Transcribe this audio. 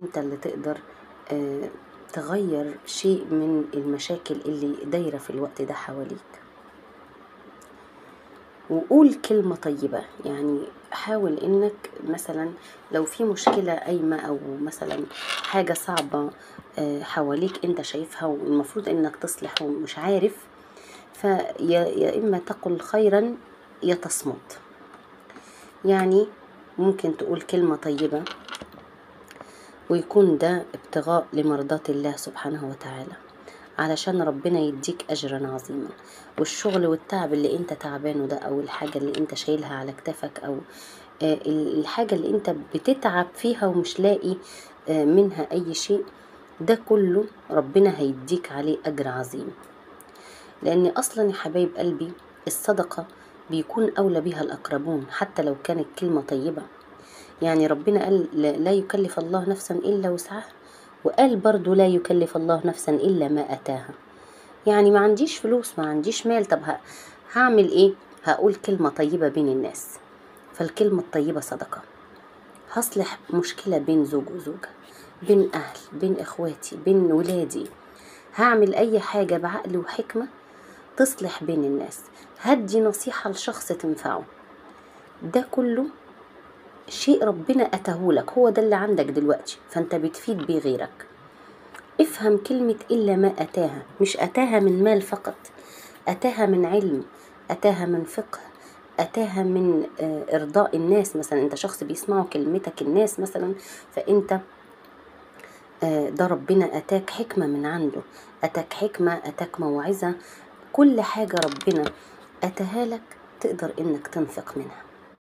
انت اللي تقدر آه، تغير شيء من المشاكل اللي دايرة في الوقت ده حواليك وقول كلمة طيبة يعني حاول انك مثلا لو في مشكلة قايمة او مثلا حاجة صعبة آه، حواليك انت شايفها والمفروض انك تصلح ومش عارف فيا يا اما تقل خيرا يا تصمت يعني ممكن تقول كلمة طيبة ويكون ده ابتغاء لمرضاة الله سبحانه وتعالى علشان ربنا يديك أجرا عظيما والشغل والتعب اللي انت تعبانه ده أو الحاجة اللي انت شايلها على كتفك أو آه، الحاجة اللي انت بتتعب فيها ومش لاقي آه، منها أي شيء ده كله ربنا هيديك عليه أجر عظيم لأن أصلا يا حبايب قلبي الصدقة بيكون أولى بها الأقربون حتى لو كانت كلمة طيبة يعني ربنا قال لا لا يكلف الله نفسا إلا وسعها وقال برضو لا يكلف الله نفسا إلا ما أتاها يعني ما عنديش فلوس ما عنديش مال طب ه- هعمل إيه هقول كلمة طيبة بين الناس فالكلمة الطيبة صدقة هصلح مشكلة بين زوج وزوجة بين أهل بين إخواتي بين ولادي هعمل أي حاجة بعقل وحكمة تصلح بين الناس هدي نصيحة لشخص تنفعه ده كله شيء ربنا أتاهولك هو ده اللي عندك دلوقتي فأنت بتفيد بيه غيرك افهم كلمة إلا ما أتاها مش أتاها من مال فقط أتاها من علم أتاها من فقه أتاها من آه، إرضاء الناس مثلا أنت شخص بيسمعوا كلمتك الناس مثلا فأنت آه، ده ربنا أتاك حكمة من عنده أتاك حكمة أتاك موعظة كل حاجة ربنا أتاها لك تقدر إنك تنفق منها